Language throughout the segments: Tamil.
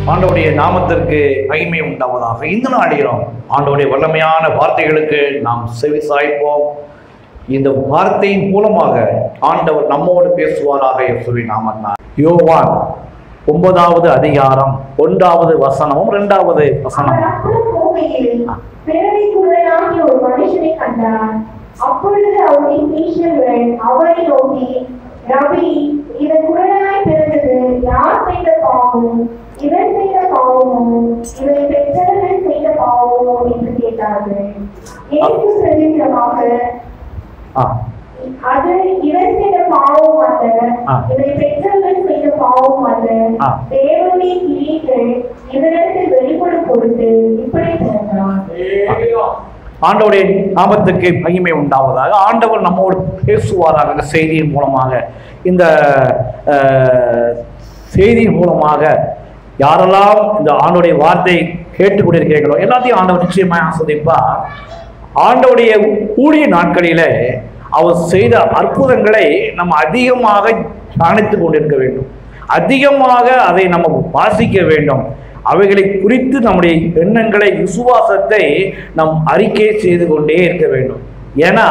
ஆண்டவருடைய நாமத்திற்கு மகிமை உண்டாவதாக இந்த நாளிலும் ஆண்டவருடைய வல்லமையான வார்த்தைகளுக்கு நாம் செவி சாய்ப்போம் இந்த வார்த்தையின் மூலமாக ஆண்டவர் நம்மோடு பேசுவாராக இயேசுவின் நாமத்தினார் யோவான் ஒன்பதாவது அதிகாரம் ஒன்றாவது வசனமும் இரண்டாவது வசனம் அவர் அப்புறம் போகையில் பிறவி குருடனாகிய ஒரு மனுஷனை கண்டார் அப்பொழுது அவருடைய சீஷர்கள் அவரை நோக்கி ரவி இவன் குருடனாய் பிறந்தது யார் செய்த பாவம் இவன் செய்த பாவமோ இவனை பெற்றவர்கள் செய்த பாவமோ என்று கேட்டார்கள் இயேசு பிரதித்திரமாக ஆ அது இவன் செய்த பாவம் அல்ல ஆ. இவனை பெற்றவர்கள் செய்த பாவம் அல்ல ஆ. தேவனுடைய கிரீகள் இவனிடத்தில் வெளிப்படும் பொழுது இப்படி பிறந்தான் ஆண்டவருடைய நாமத்துக்கு மகிமை உண்டாவதாக ஆண்டவர் நம்மோடு பேசுவாராக இந்த செய்தியின் மூலமாக இந்த அஹ், செய்தியின் மூலமாக யாரெல்லாம் இந்த ஆண்டோடைய வார்த்தை கேட்டுக்கொண்டிருக்கிறீர்களோ எல்லாத்தையும் ஆண்டவர் நிச்சயமாக ஆஸ்வதிப்பார் ஆண்டவருடைய ஊழிய நாட்களிலே அவர் செய்த அற்புதங்களை நம்ம அதிகமாக தியானித்து கொண்டிருக்க வேண்டும் அதிகமாக அதை நம்ம வாசிக்க வேண்டும் அவைகளை குறித்து நம்முடைய எண்ணங்களை விசுவாசத்தை நம் அறிக்கை செய்து கொண்டே இருக்க வேண்டும் ஏன்னா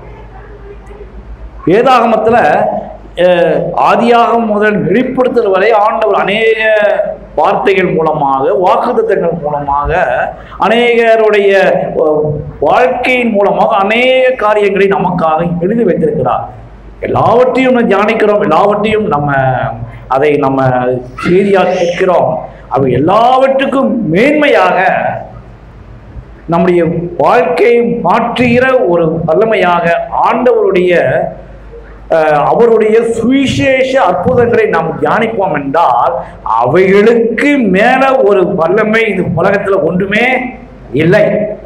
வேதாகமத்தில் ஆதியாகம் முதல் வெளிப்படுத்தல் வரை ஆண்டவர் அநேக வார்த்தைகள் மூலமாக வாக்குத்தத்தங்கள் மூலமாக அநேகருடைய அஹ், வாழ்க்கையின் மூலமாக அநேக காரியங்களை நமக்காக எழுதி வைத்திருக்கிறார் எல்லாவற்றையும் நம்ம தியானிக்கிறோம் எல்லாவற்றையும் நம்ம அதை நம்ம செய்தியாக கேட்கிறோம் அவை எல்லாவற்றுக்கும் மேன்மையாக நம்முடைய வாழ்க்கையை மாற்றுகிற ஒரு வல்லமையாக ஆண்டவருடைய அஹ், அவருடைய சுவிசேஷ அற்புதங்களை நாம் தியானிப்போம் என்றால் அவைகளுக்கு மேல ஒரு வல்லமை இந்த உலகத்துல ஒன்றுமே இல்லை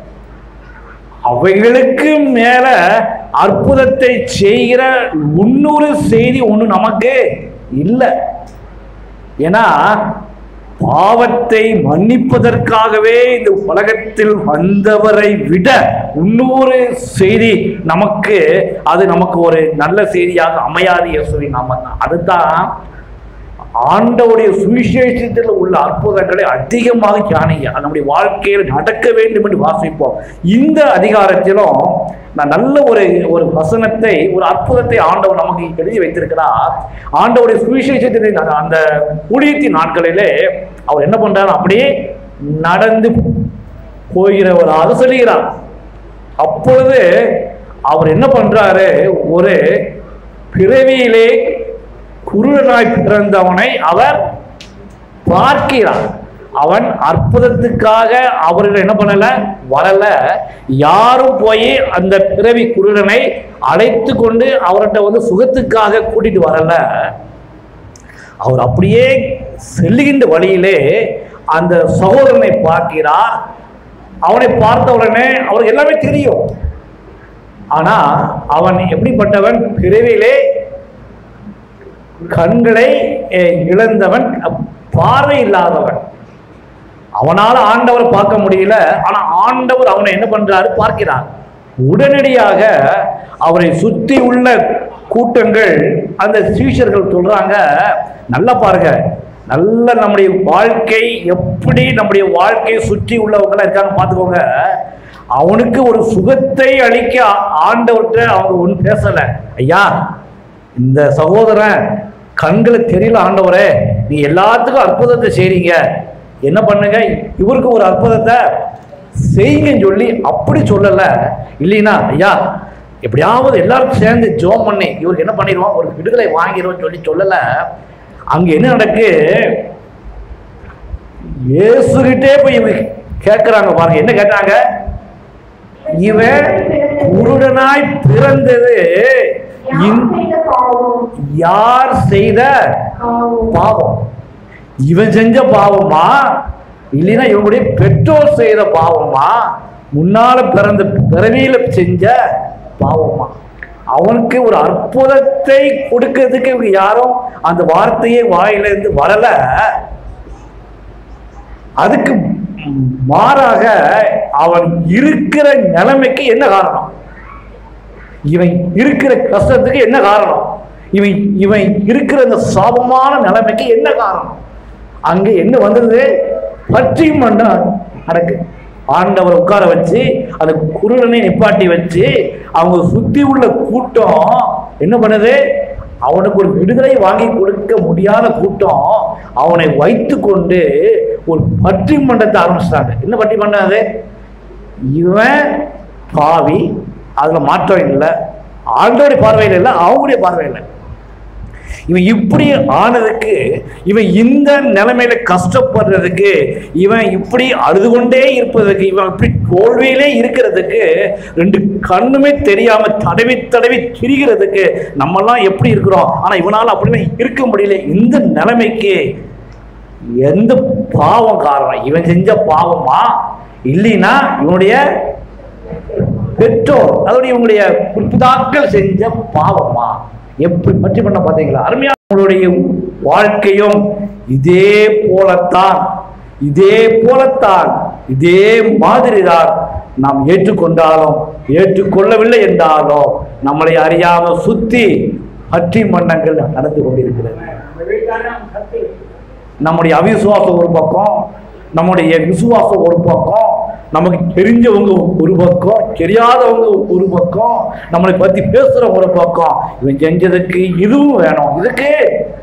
அவைகளுக்கு மேல அற்புதத்தை செய்கிற முன்னூறு செய்தி ஒண்ணு நமக்கு இல்லை ஏன்னா பாவத்தை மன்னிப்பதற்காகவே இந்த உலகத்தில் வந்தவரை விட இன்னொரு செய்தி நமக்கு அது நமக்கு ஒரு நல்ல செய்தியாக அமையாது இயேசுவின் நாம அதுதான் ஆண்டவுடைய சுவிசேஷத்தில் உள்ள அற்புதங்களை அதிகமாக தியானிங்க அது நம்முடைய வாழ்க்கையில் நடக்க வேண்டும் என்று வாசிப்போம் இந்த அதிகாரத்திலும் நான் நல்ல ஒரு ஒரு வசனத்தை ஒரு அற்புதத்தை ஆண்டவர் நமக்கு எழுதி வைத்திருக்கிறார் ஆண்டவருடைய சுவிசேஷத்தின் அந்த- அந்த ஊழியத்தின் நாட்களிலே அவர் என்ன பண்றார் அப்படியே நடந்து போகிறவராக சொல்லுகிறார் அப்பொழுது அவர் என்ன பண்றாரு ஒரு பிறவியிலே குருடனாய் பிறந்தவனை அவர் பார்க்கிறார் அவன் அற்புதத்துக்காக அவர்கள் என்ன பண்ணல வரல யாரும் போய் அந்த பிறவி குருடனை அழைத்து கொண்டு அவர்கிட்ட வந்து சுகத்துக்காக கூட்டிட்டு வரல அவர் அப்படியே செல்லுகின்ற வழியிலே அந்த சகோதரனை பார்க்கிறார் அவனை பார்த்த உடனே அவருக்கு எல்லாமே தெரியும் ஆனா அவன் எப்படிப்பட்டவன் பிறவிலே கண்களை அஹ், இழந்தவன் அஹ், பார்வை இல்லாதவன் அவனால ஆண்டவர் பார்க்க முடியல ஆனா ஆண்டவர் அவனை என்ன பண்றாரு பார்க்கிறார் உடனடியாக அவரை சுற்றி உள்ள கூட்டங்கள் அந்த சீஷர்கள் சொல்றாங்க நல்லா பாருங்க நல்ல நம்முடைய வாழ்க்கை எப்படி நம்முடைய வாழ்க்கையை சுற்றி உள்ளவங்களா இருக்காங்க பார்த்துக்கோங்க அவனுக்கு ஒரு சுகத்தை அளிக்க ஆண்டவர்கிட்ட அவங்க ஒன்றும் பேசல ஐயா இந்த சகோதரன் கண்களை தெரியல ஆண்டவரே நீ எல்லாத்துக்கும் அற்புதத்தை செய்றீங்க என்ன பண்ணுங்க இவருக்கு ஒரு அற்புதத்தை செய்யுங்கன்னு சொல்லி அப்படி சொல்லல இல்லைன்னா ஐயா எப்படியாவது எல்லாரும் சேர்ந்து ஜோம் பண்ணி இவருக்கு என்ன பண்ணிடுவோம் ஒரு விடுதலை வாங்கிடுவோம் சொல்லி சொல்லல அங்க என்ன நடக்கு இயேசுகிட்டே போய் இவங்க கேட்குறாங்க பாருங்க என்ன கேட்டாங்க இவன் குருடனாய் பிறந்தது யார் இந்த செய்த பாவம் யார் செய்த பாவம் பாவம் இவன் செஞ்ச பாவமா இல்லைன்னா இவனுடைய பெற்றோர் செய்த பாவமா முன்னால பிறந்த பிறவியில செஞ்ச பாவமா அவனுக்கு ஒரு அற்புதத்தை கொடுக்கிறதுக்கு இவங்க யாரும் அந்த வார்த்தையே வாயில இருந்து வரல அதுக்கு மாறாக அவன் இருக்கிற நிலைமைக்கு என்ன காரணம் இவன் இருக்கிற கஷ்டத்துக்கு என்ன காரணம் இவன் இவன் இருக்கிற இந்த சாபமான நிலைமைக்கு என்ன காரணம் அங்கே என்ன வந்தது பற்றி மண்டம் நடக்கு ஆண்டவர் உட்கார வச்சு அந்த குருடனை நிப்பாட்டி வச்சு அவங்க சுத்தி உள்ள கூட்டம் என்ன பண்ணுது அவனுக்கு ஒரு விடுதலை வாங்கி கொடுக்க முடியாத கூட்டம் அவனை வைத்து கொண்டு ஒரு பற்றி மண்டத்தை ஆரம்பிச்சிட்டாங்க என்ன பற்றி மண்டம் அது இவன் பாவி அதுல மாற்றம் இல்லை ஆண்டோடைய பார்வையில் இல்லை அவங்களுடைய பார்வையில் இவன் இப்படி ஆனதுக்கு இவன் இந்த நிலைமையில கஷ்டப்படுறதுக்கு இவன் இப்படி அழுது கொண்டே இருப்பதற்கு இவன் இப்படி தோல்வியிலே இருக்கிறதுக்கு ரெண்டு கண்ணுமே தெரியாம தடவி தடவி திரிகிறதுக்கு நம்மெல்லாம் எப்படி இருக்கிறோம் ஆனா இவனால அப்படிலாம் இருக்க முடியல இந்த நிலைமைக்கு எந்த பாவம் காரணம் இவன் செஞ்ச பாவமா இல்லைன்னா இவனுடைய பெற்றோர் அதோடைய இவங்களுடைய பிதாக்கள் செஞ்ச பாவமா எப்படி பற்றி பண்ண பார்த்தீங்களா அருமையான உங்களுடைய வாழ்க்கையும் இதே போலத்தான் இதே போலத்தான் இதே மாதிரிதான் நாம் ஏற்றுக்கொண்டாலும் ஏற்றுக்கொள்ளவில்லை என்றாலும் நம்மளை அறியாம சுத்தி பற்றி மன்னங்கள் நடந்து கொண்டிருக்கிறது நம்முடைய அவிசுவாசம் ஒரு பக்கம் நம்முடைய விசுவாசம் ஒரு பக்கம் நமக்கு தெரிஞ்சவங்க ஒரு பக்கம் தெரியாதவங்க ஒரு பக்கம் நம்மளை பத்தி பேசுற ஒரு பக்கம் இவன் செஞ்சதுக்கு இதுவும் வேணும் இதுக்கு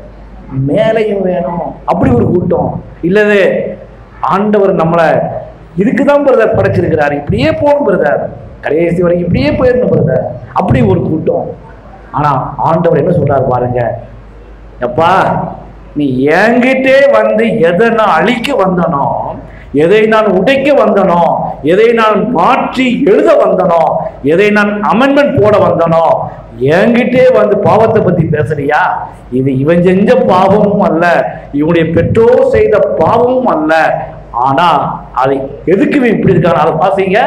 மேலையும் வேணும் அப்படி ஒரு கூட்டம் இல்லது ஆண்டவர் நம்மளை இதுக்கு தான் பிரதர் படைச்சிருக்கிறாரு இப்படியே போகணும் பிரதர் கடைசி வரைக்கும் இப்படியே போயிடணும் பிரதர் அப்படி ஒரு கூட்டம் ஆனா ஆண்டவர் என்ன சொல்றாரு பாருங்க எப்பா நீ என்கிட்டே வந்து எதை நான் அழிக்க வந்தனோ எதை நான் உடைக்க வந்தனோ எதை நான் மாற்றி எழுத வந்தனோ எதை நான் அமெண்ட்மெண்ட் போட வந்தனோ என்கிட்டே வந்து பாவத்தை பத்தி பேசுறியா இது இவன் செஞ்ச பாவமும் அல்ல இவனுடைய பெற்றோர் செய்த பாவமும் அல்ல ஆனா அதை எதுக்கு இவன் இப்படி இருக்கான் அதை பாத்தீங்க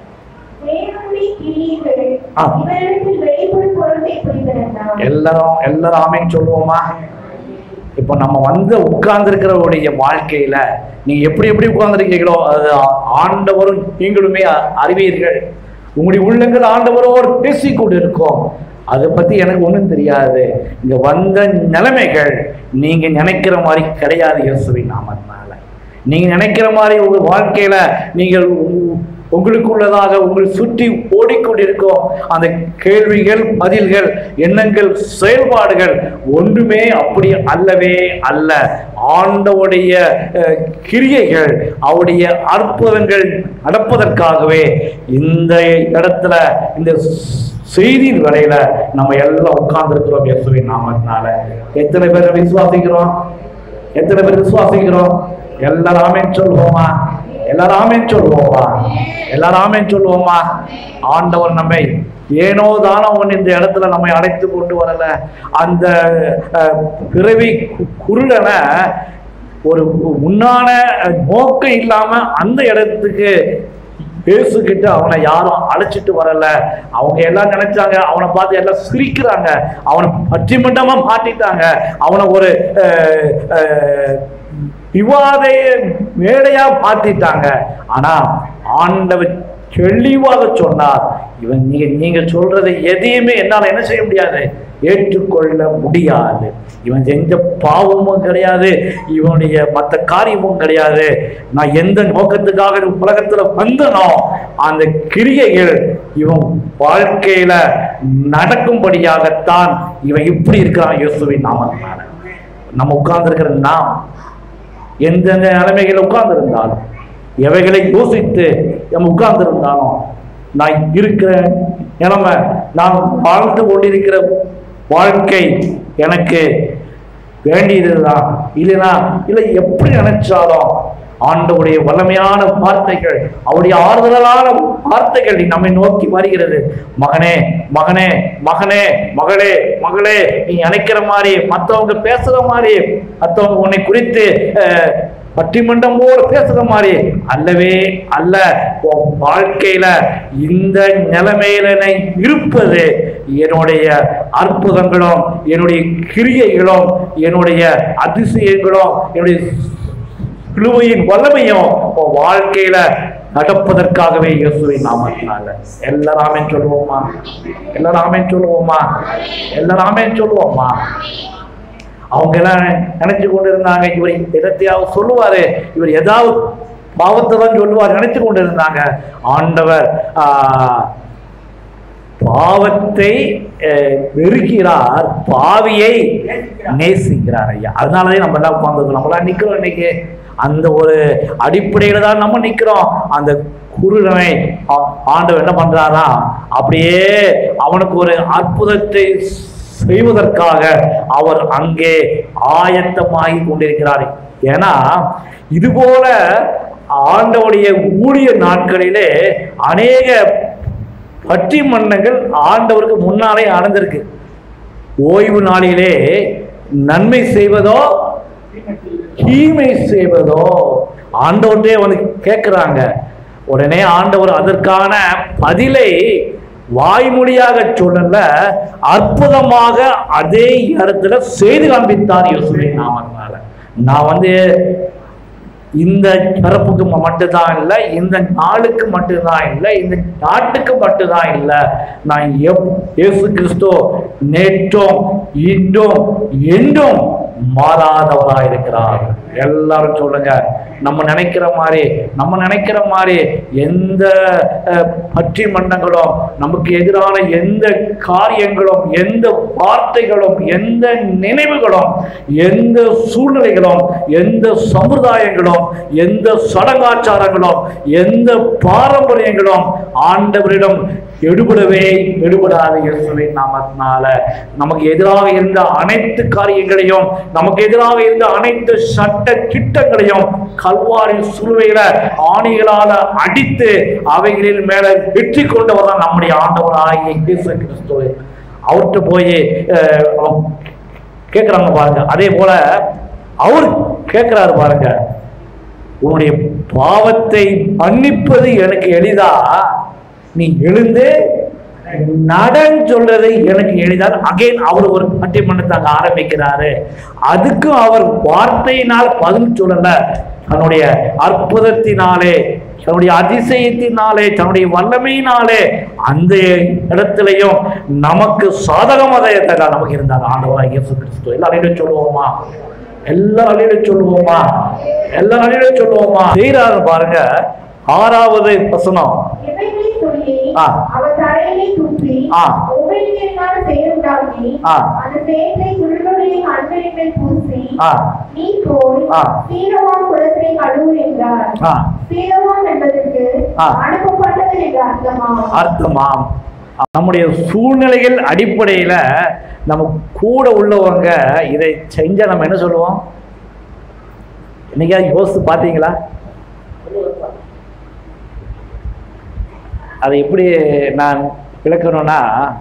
தேவனுடைய கிரியைகள் ஆ. இவரிடத்தில் வெளிப்படும் பொருளை புரிந்தனர்தான். எல்லாரும் எல்லாரும் ஆமைன்னு சொல்லுவோமா இப்போ நம்ம வந்து உட்கார்ந்துருக்கிறவருடைய வாழ்க்கையில நீங்க எப்படி எப்படி உட்கார்ந்துருக்கீங்களோ அது ஆண்டவரும் நீங்களுமே அ- அறிவீர்கள் உங்களுடைய உள்ளங்கள் ஆண்டவரோடு பேசிக்கொண்டு இருக்கோம் அதை பத்தி எனக்கு ஒண்ணும் தெரியாது இங்க வந்த நிலைமைகள் நீங்க நினைக்கிற மாதிரி கிடையாது இயேசுவின் நாமத்தினால நீங்க நினைக்கிற மாதிரி உங்க வாழ்க்கையில நீங்கள் உ- உங்களுக்குள்ளதாக உங்களை சுற்றி ஓடிக்கொண்டிருக்கும் அந்த கேள்விகள் பதில்கள் எண்ணங்கள் செயல்பாடுகள் ஒன்றுமே அப்படி அல்லவே அல்ல ஆண்டவுடைய அஹ், கிரியைகள் அவருடைய அற்புதங்கள் நடப்பதற்காகவே இந்த இடத்துல இந்த செய்தியின் வரையில நம்ம எல்லாம் உட்கார்ந்துருக்கிறோம் இயேசுவின் நாமத்தினால எத்தனை பேர் விசுவாசிக்கிறோம் எத்தனை பேர் விசுவாசிக்கிறோம் எல்லாரும் ஆமென் சொல்லுவோமா எல்லாரும் ஆமென் சொல்லுவோமா எல்லாரும் ஆமென் சொல்லுவோமா ஆண்டவர் நம்மை ஏனோ தானோ ஒன்று இந்த இடத்துல நம்மை அழைத்து கொண்டு வரல அந்த அஹ், பிறவி கு- குருடனை ஒரு உண்ணான நோக்கம் இல்லாம அந்த இடத்துக்கு பேசுகிட்டு அவனை யாரும் அழைச்சிட்டு வரல அவங்க எல்லாம் நினைச்சாங்க அவனை பார்த்து எல்லாம் சிரிக்கிறாங்க அவனை பட்டிமண்டமா மாட்டிட்டாங்க அவனை ஒரு அஹ், அஹ், விவாத மேடையா மாத்திட்டாங்க ஆனா ஆண்டவர் தெளிவாக சொன்னார் இவன் நீங்க நீங்க சொல்றதை எதையுமே என்னால என்ன செய்ய முடியாது ஏற்றுக்கொள்ள முடியாது இவன் செஞ்ச பாவமும் கிடையாது இவனுடைய மற்ற காரியமும் கிடையாது நான் எந்த நோக்கத்துக்காக இந்த உலகத்துல வந்தனோ அந்த கிரியைகள் இவன் வாழ்க்கையில நடக்கும்படியாகத்தான் இவன் இப்படி இருக்கிறான் இயேசுவின் நாமத்தினால நம்ம உட்கார்ந்திருக்கிற நாம் எந்தெந்த நிலைமைகள் உட்கார்ந்திருந்தாலும் எவைகளை யோசித்து நம்ம உட்கார்ந்திருந்தாலும் நான் இருக்கிற நிலைமை நான் வாழ்ந்து கொண்டிருக்கிற வாழ்க்கை எனக்கு வேண்டியதுதான் இல்லைனா இல்லை எப்படி நினைச்சாலும் ஆண்டவுடைய வல்லமையான வார்த்தைகள் அவருடைய ஆறுதலான வார்த்தைகள் நம்மை நோக்கி வருகிறது மகனே மகனே மகனே மகளே மகளே நீ நினைக்கிற மாதிரி மற்றவங்க பேசுற மாதிரி மற்றவங்க உன்னை குறித்து அஹ், பட்டிமன்றம் போல பேசுற மாதிரி அல்லவே அல்ல உன் வாழ்க்கையில இந்த நிலைமையில நீ இருப்பது என்னுடைய அற்புதங்களும் என்னுடைய கிரியைகளும் என்னுடைய அதிசயங்களும் என்னுடைய சிலுவையின் வல்லமையும் உன் வாழ்க்கையில நடப்பதற்காகவே இயேசுவின் நாமத்தினால எல்லாராமே சொல்லுவோமா எல்லாராமே சொல்லுவோமா எல்லாராமே சொல்லுவோமா அவங்க எல்லாம் நினைச்சு கொண்டு இருந்தாங்க இவர் எதத்தையாவது சொல்லுவாரு இவர் ஏதாவது பாவத்தை தான் சொல்லுவார் நினைச்சு கொண்டு இருந்தாங்க ஆண்டவர் ஆஹ், பாவத்தை அஹ், வெறுக்கிறார் பாவியை நேசிக்கிறார் ஐயா அதனாலதான் நம்ம எல்லாம் உட்கார்ந்து நம்மளாம் நிக்கிறோம் இன்னைக்கு அந்த ஒரு அடிப்படையில தான் நம்ம நிக்கிறோம் அந்த குருடனை ஆ- ஆண்டவர் என்ன பண்றாரா அப்படியே அவனுக்கு ஒரு அற்புதத்தை செய்வதற்காக அவர் அங்கே ஆயத்தமாகி கொண்டிருக்கிறார் ஏன்னா இது போல ஆண்டவருடைய ஊழிய நாட்களிலே அநேக பட்டி மன்னங்கள் ஆண்டவருக்கு முன்னாலே நடந்திருக்கு ஓய்வு நாளிலே நன்மை செய்வதோ தீமை செய்வதோ ஆண்டவர்கிட்டே வந்து கேட்கிறாங்க உடனே ஆண்டவர் அதற்கான பதிலை வாய்மொழியாக சொல்லல அற்புதமாக அதே இடத்துல செய்து காண்பித்தார் யோசுவின் நாமத்தினால நான் வந்து இந்த பிறப்புக்கு ம- மட்டும்தான் இல்லை இந்த நாளுக்கு மட்டும்தான் இல்லை இந்த நாட்டுக்கு மட்டும்தான் இல்லை நான் எப் இயேசு கிறிஸ்து நேற்றும் இன்றும் என்றும் மாறாதவராக இருக்கிறார் எல்லாரும் சொல்லுங்க நம்ம நினைக்கிற மாதிரி நம்ம நினைக்கிற மாதிரி எந்த அஹ், பற்றி மண்டங்களும் நமக்கு எதிரான எந்த காரியங்களும் எந்த வார்த்தைகளும் எந்த நினைவுகளும் எந்த சூழ்நிலைகளும் எந்த சமுதாயங்களும் எந்த சடங்காச்சாரங்களும் எந்த பாரம்பரியங்களும் ஆண்டவரிடம் எடுபடவே எடுபடாது இயேசுவின் நாமத்தினால நமக்கு எதிராக இருந்த அனைத்து காரியங்களையும் நமக்கு எதிராக இருந்த அனைத்து சட்ட திட்டங்களையும் கல்வாரி சுழுவையில ஆணிகளால அடித்து அவைகளின் மேல வெற்றி கொண்டவர் தான் நம்முடைய ஆண்டவராகிய இயேசு கிறிஸ்துவை அவர்கிட்ட போய் அஹ், அவங்க கேட்குறாங்க பாருங்க அதே போல அவர் கேட்கிறாரு பாருங்க உன்னுடைய பாவத்தை மன்னிப்பது எனக்கு எளிதா நீ எழுந்து நடன் சொல்றது எனக்கு எளிதால் அகைன் அவர் ஒரு பட்டிமன்றத்தை ஆரம்பிக்கிறாரு அதுக்கும் அவர் வார்த்தையினால் பதில் சொல்லல தன்னுடைய அற்புதத்தினாலே தன்னுடைய அதிசயத்தினாலே தன்னுடைய வல்லமையினாலே அந்த இடத்திலையும் நமக்கு சாதகமாக நமக்கு இருந்தார் ஆண்டவராக இயேசு கிறிஸ்து எல்லாரையும் சொல்லுவோமா எல்லா அழியிலும் சொல்லுவோமா எல்லா அழியிலும் சொல்லுவோமா செய்யறாரு பாருங்க ஆறாவது வசனம் இவைகளை சொல்லி ஆ. அவர் தலையிலே துப்பி ஆ. உபயோகியமான செயலுண்டாகி ஆ. அந்த செயலை குருடனுடைய கண்களின் மேல் பூசி ஆ நீ போய் ஆ. சீரவான் குலத்தை கழுவு என்றார் ஆ சீரவான் என்பதற்கு ஆ. அனுப்பப்பட்டது என்று அர்த்தமாம் அர்த்தமாம் நம்முடைய சூழ்நிலைகள் அடிப்படையில நம்ம கூட உள்ளவங்க இதை செஞ்சா நம்ம என்ன சொல்லுவோம் என்னைக்காவது யோசித்து பார்த்தீங்களா அதை எப்படி நான் விளக்கணும்னா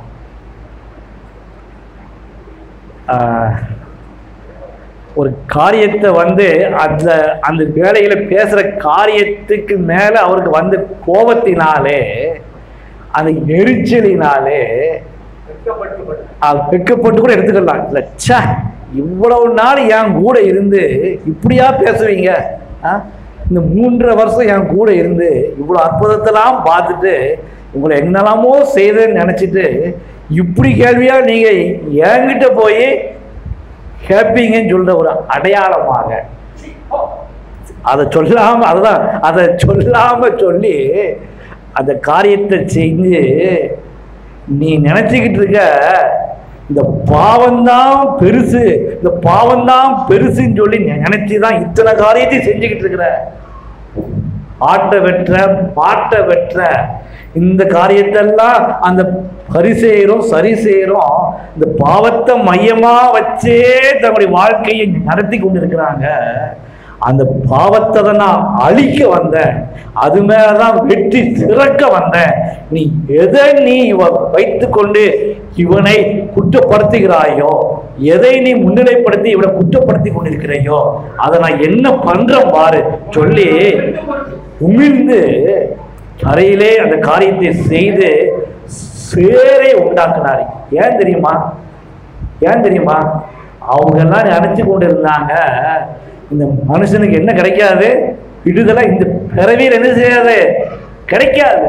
ஆஹ், ஒரு காரியத்தை வந்து அந்த அந்த வேலையில பேசுற காரியத்துக்கு மேல அவருக்கு வந்து கோபத்தினாலே அந்த எரிச்சலினாலே அது வெட்கப்பட்டு கூட எடுத்துக்கலாம் இல்ல ச்சே இவ்வளவு நாள் என் கூட இருந்து இப்படியா பேசுவீங்க ஆ? இந்த மூன்றரை வருஷம் என் கூட இருந்து இவ்வளோ அற்புதத்தெல்லாம் பார்த்துட்டு உங்களை என்னெல்லாமோ செய்தேன்னு நினச்சிட்டு இப்படி கேள்வியா நீங்க என்கிட்ட போய் கேட்பீங்கன்னு சொல்ற ஒரு அடையாளமாக அதை சொல்லாம அதுதான் அதை சொல்லாம சொல்லி அந்த காரியத்தை செஞ்சு நீ நினைச்சுக்கிட்டு இருக்க இந்த பாவம்தான் பெருசு இந்த பாவம்தான் பெருசுன்னு சொல்லி நினைச்சு தான் இத்தனை காரியத்தையும் செஞ்சுக்கிட்டு இருக்கிற ஆட்ட வெற்ற பாட்ட வெற்ற இந்த காரியத்தெல்லாம் அந்த பரிசெயரும் சரி செய்யறோம் இந்த பாவத்தை மையமா வச்சே தன்னுடைய வாழ்க்கையை நடத்தி கொண்டிருக்கிறாங்க அந்த பாவத்தை தான் நான் அழிக்க வந்தேன் அது மேலதான் வெற்றி சிறக்க வந்தேன் நீ எதை நீ இவ வைத்துக்கொண்டு இவனை குற்றப்படுத்துகிறாயோ எதை நீ முன்னிலைப்படுத்தி இவனை குற்றப்படுத்தி கொண்டிருக்கிறையோ அதை நான் என்ன பண்றேன் பாரு சொல்லி உமிழ்ந்து தரையிலே அந்த காரியத்தை செய்து சேரை உண்டாக்குனாரு ஏன் தெரியுமா ஏன் தெரியுமா அவங்க எல்லாம் நினைச்சு கொண்டு இருந்தாங்க இந்த மனுஷனுக்கு என்ன கிடைக்காது விடுதலை இந்த பிறவியில் என்ன செய்யாது கிடைக்காது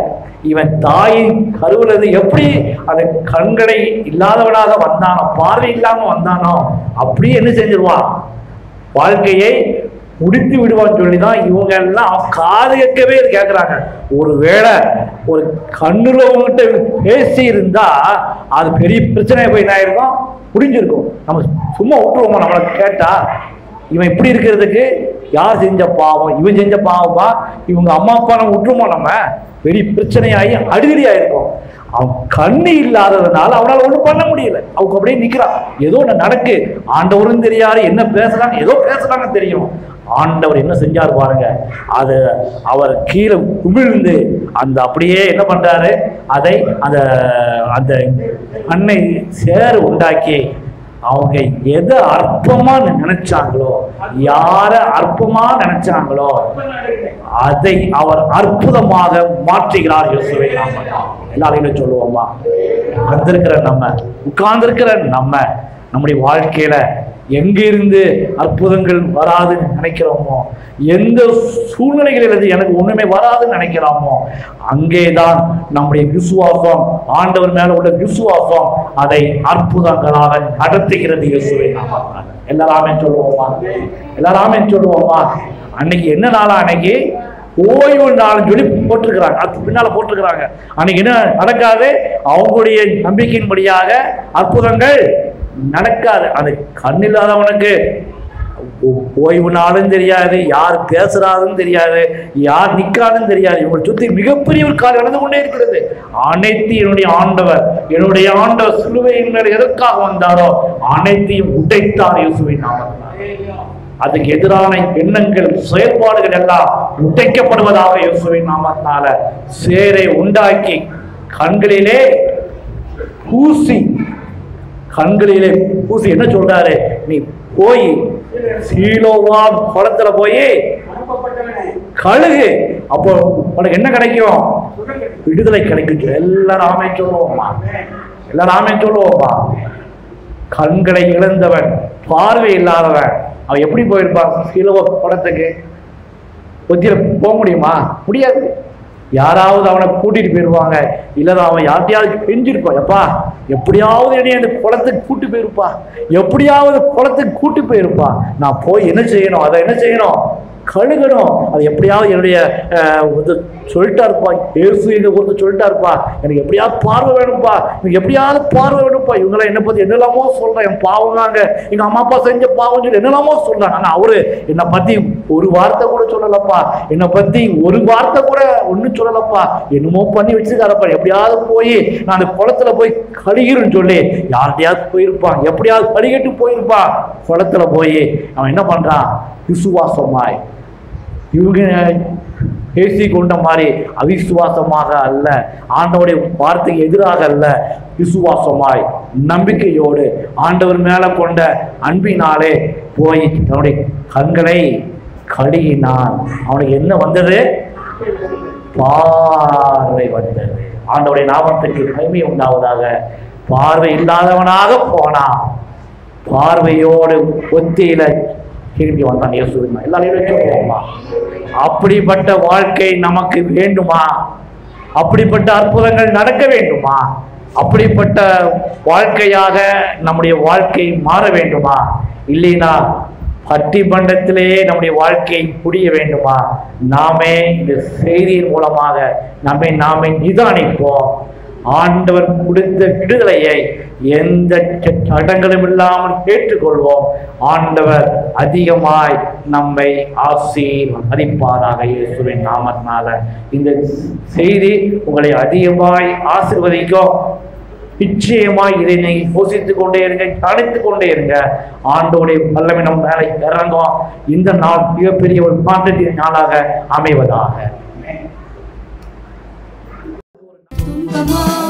இவன் தாயின் கருவிலிருந்து எப்படி அந்த கண்களை இல்லாதவனாக வந்தானோ பார்வை இல்லாம வந்தானோ அப்படியே என்ன செஞ்சிருவான் வாழ்க்கையை முடித்து விடுவான்னு சொல்லி தான் இவங்க எல்லாம் அவன் காது கேட்கவே இது கேட்குறாங்க ஒருவேளை ஒரு கண்ணுல உங்ககிட்ட பேசி இருந்தா அது பெரிய பிரச்சனை போய் என்ன ஆயிருக்கும் முடிஞ்சிருக்கும் நம்ம சும்மா விட்டுருவோமா நம்மளை கேட்டா இவன் இப்படி இருக்கிறதுக்கு யார் செஞ்ச பாவம் இவன் செஞ்ச பாவமா இவங்க அம்மா அப்பா நம்ம விட்டுருமோ நம்ம பெரிய பிரச்சனையாகி அடிதடி ஆயிருக்கும் அவன் கண்ணு இல்லாததுனால அவனால ஒண்ணும் பண்ண முடியல அவங்க அப்படியே நிக்கிறான் ஏதோ ஒண்ணு நடக்கு ஆண்டவரும் தெரியாது என்ன பேசுறாங்க ஏதோ பேசுறாங்க தெரியும் ஆண்டவர் என்ன செஞ்சார் பாருங்க அது அவர் கீழே உமிழ்ந்து அந்த அப்படியே என்ன பண்றாரு அதை அந்த அந்த அன்னை சேர் உண்டாக்கி அவங்க எதை அற்பமா நினைச்சாங்களோ யார அற்பமா நினைச்சாங்களோ அதை அவர் அற்புதமாக மாற்றுகிறார் இயேசுவை நாம எல்லாரையும் சொல்லுவோமா வந்திருக்கிற நம்ம உட்கார்ந்திருக்கிற நம்ம நம்முடைய வாழ்க்கையில எங்கிருந்து அற்புதங்கள் வராதுன்னு நினைக்கிறோமோ எந்த சூழ்நிலைகளிலிருந்து எனக்கு ஒண்ணுமே வராதுன்னு நினைக்கிறோமோ அங்கேதான் நம்முடைய விசுவாசம் ஆண்டவர் மேல உள்ள விசுவாசம் அதை அற்புதங்களாக நடத்துகிறது இயேசுவை நாமத்தினால. எல்லாராமே சொல்லுவோமா எல்லாராமே சொல்லுவோமா அன்னைக்கு என்ன நாளா அன்னைக்கு ஓய்வு நாள் சொல்லி போட்டிருக்கிறாங்க அதுக்கு பின்னால போட்டிருக்கிறாங்க அன்னைக்கு என்ன நடக்காது அவங்களுடைய நம்பிக்கையின்படியாக அற்புதங்கள் நடக்காது அது கண்ணில்லாதவனுக்கு ஓ- ஓய்வு நாளும் தெரியாது யார் பேசுறாருன்னு தெரியாது யார் நிக்காதுன்னு தெரியாது இவங்களை சுத்தி மிகப்பெரிய ஒரு காலம் நடந்து கொண்டே இருக்கிறது அனைத்து என்னுடைய ஆண்டவர் என்னுடைய ஆண்டவர் சிலுவையின் மேல் எதற்காக வந்தாரோ அனைத்தையும் உடைத்தார் இயேசுவின் நாமத்தினாலே அதுக்கு எதிரான எண்ணங்கள் செயல்பாடுகள் எல்லாம் உடைக்கப்படுவதாக இயேசுவின் நாமத்தினால சேரை உண்டாக்கி கண்களிலே பூசி கண்களிலே பூசி என்ன சொல்றாரு நீ போய் சீலோவா குளத்துல போய் கழுகு அப்போ உனக்கு என்ன கிடைக்கும் விடுதலை கிடைக்கும் எல்லாரும் ஆமே சொல்லுவோமா எல்லாரும் ஆமே சொல்லுவோமா கண்களை இழந்தவன் பார்வை இல்லாதவன் அவன் எப்படி போயிருப்பான் சீலோவ குளத்துக்கு புத்தியில போக முடியுமா முடியாது யாராவது அவனை கூட்டிட்டு போயிருவாங்க இல்ல அவன் யார்ட்டையாவது கெஞ்சிருப்பான் எப்பா எப்படியாவது என்னைய அந்த குளத்துக்கு கூட்டி போயிருப்பா எப்படியாவது குளத்துக்கு கூட்டி போயிருப்பா நான் போய் என்ன செய்யணும் அதை என்ன செய்யணும் கழுகணும் அது எப்படியாவது என்னுடைய அஹ், இது சொல்லிட்டா இருப்பா ஏசு இதை ஒருத்தர் சொல்லிட்டா இருப்பா எனக்கு எப்படியாவது பார்வை வேணும்ப்பா எனக்கு எப்படியாவது பார்வை வேணும்ப்பா இவங்களாம் என்னை பத்தி என்னெல்லாமோ சொல்றேன் என் பாவம் தாங்க எங்க அம்மா அப்பா செஞ்ச பாவம் சொல்லி என்னெல்லாமோ சொல்றாங்க ஆனா அவரு என்னை பத்தி ஒரு வார்த்தை கூட சொல்லலப்பா என்னை பத்தி ஒரு வார்த்தை கூட ஒண்ணும் சொல்லலப்பா என்னமோ பண்ணி வச்சிருக்காரப்பா எப்படியாவது போய் நான் அந்த குளத்துல போய் கழுகிறேன்னு சொல்லி யார்கிட்டயாவது போயிருப்பான் எப்படியாவது கழுகிட்டு போயிருப்பான் குளத்துல போய் அவன் என்ன பண்றான் விசுவாசமாய் இவங்க பேசி கொண்ட மாதிரி அவிசுவாசமாக அல்ல ஆண்டவருடைய வார்த்தைக்கு எதிராக அல்ல விசுவாசமாய் நம்பிக்கையோடு ஆண்டவர் மேல கொண்ட அன்பினாலே போய் தன்னுடைய கண்களை கழுகினான் அவனுக்கு என்ன வந்தது பார்வை வந்தது ஆண்டவருடைய நாமத்துக்கு மகிமை உண்டாவதாக பார்வை இல்லாதவனாக போனான் பார்வையோடு ஒத்தியில திரும்பி வந்தான் இயேசுவின் எல்லாரையும் சொல்லுவோமா அப்படிப்பட்ட வாழ்க்கை நமக்கு வேண்டுமா அப்படிப்பட்ட அற்புதங்கள் நடக்க வேண்டுமா அப்படிப்பட்ட வாழ்க்கையாக நம்முடைய வாழ்க்கை மாற வேண்டுமா இல்லைனா பட்டி பண்டத்திலேயே நம்முடைய வாழ்க்கை புரிய வேண்டுமா நாமே இந்த செய்தியின் மூலமாக நம்மை நாமே நிதானிப்போம் ஆண்டவர் கொடுத்த விடுதலையை எந்த ச- தடங்களும் இல்லாமல் கேட்டுக்கொள்வோம் ஆண்டவர் அதிகமாய் நம்மை ஆசீர்வதிப்பாராக இயேசுவின் நாமத்தினால இந்த செய்தி உங்களை அதிகமாய் ஆசீர்வதிக்கும் நிச்சயமாய் இதை நீங்க யோசித்துக் கொண்டே இருங்க கணித்துக் கொண்டே இருங்க ஆண்டோடைய வல்லமை நம்ம மேலே இறங்கும் இந்த நாள் மிகப்பெரிய ஒரு மாற்றத்தின் நாளாக அமைவதாக துன்பமா